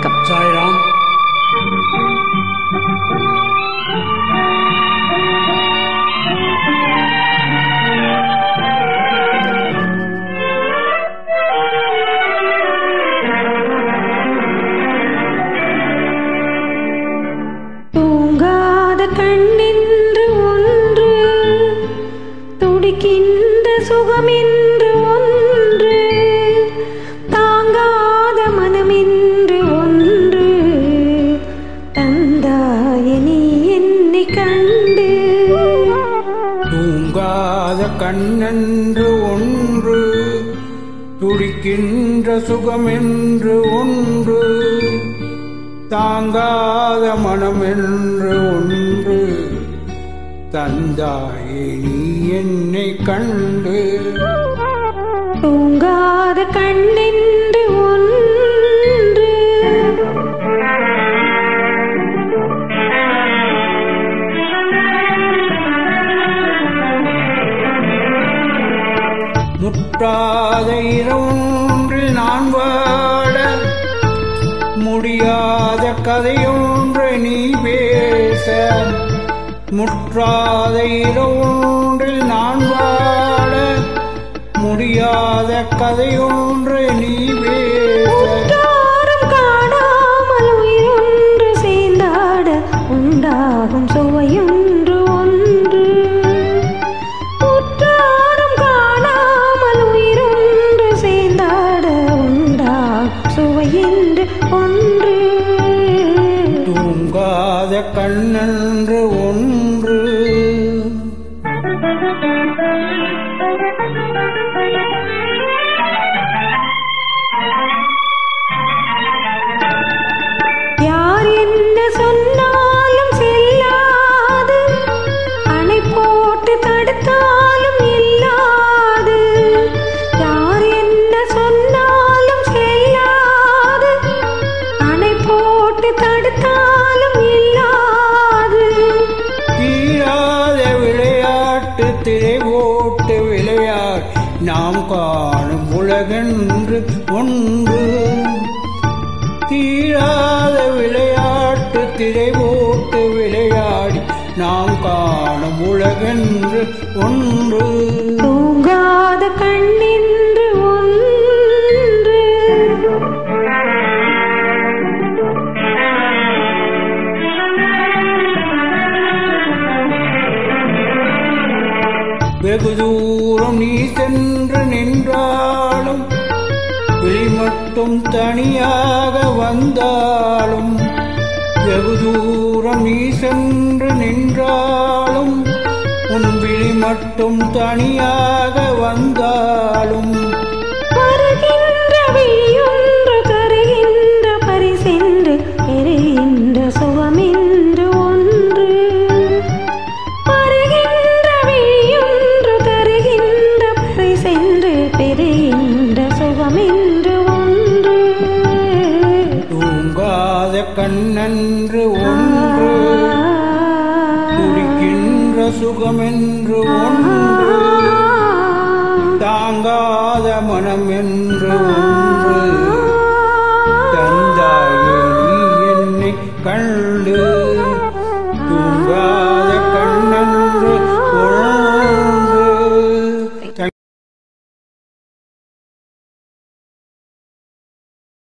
வணக்கம் சாய்ராம் தூங்காத கண்ணென்று ஒன்று துடிக்கின்ற சுகமென்று ஒன்று தாங்காத மனமென்று ஒன்று தந்தாய நீ என்னை கண்டு தூங்காத கண்ணென்று ஒன்று துடிக்கின்ற சுகமென்று ஒன்று தாங்காத மனமென்று ஒன்று தந்தாயே நீ என்னை கண்டு தூங்காத கண்ணென்று ஒன்று முற்றாத இரவொன்றில் நான் வாட முடியாத கதையொன்று நீ பேச முற்றாத இரவொன்றில் நான் வாட முடியாத கதையொன்று நீ பேச உற்றாரும் காணாமல் உயிரொன்று சேர்ந்தாட உண்டாகும் சுவையொன்று ஒன்று உற்றாரும் காணாமல் உயிரொன்று சேர்ந்தாட உண்டாகும் சுவையென்று ஒன்று தூங்காத கண்ணென்று ஒன்று யார் என்ன சொன்னாலும் செல்லாது அணை போட்டு தடுத்தாலும் இல்லாது யார் என்ன சொன்னாலும் செல்லாது அணை போட்டு தடுத்தாலும் இல்லாது தீராத விளையாட்டு திரை போட்டு விளையாட் நாம் காணும் உலகென்று ஒன்று தீராத விளையாட்டு திரை போட்டு விளையாடி நாம் காணும் உலகென்று ஒன்று தூங்காத கண்ணென்று ஒன்று வெகு தூரம் நீ சென்று நின்றாலும் விழி மட்டும் தனியாக வந்தாலும் வெகு தூரம் நீ சென்று நின்றாலும் உன் விழி மட்டும் தனியாக வந்தாலும் வருகின்ற விழியொன்று தருகின்ற பரிசென்று எரிகின்ற சுகமென்று ஒன்று வருகின்ற விழியொன்று தருகின்ற பரிசென்று பெறுகின்ற சுகமென்று ஒன்று தூங்காத கண்ணென்று ஒன்று துடிக்கின்ற சுகமென்று ஒன்று தாங்காத மனம் என்று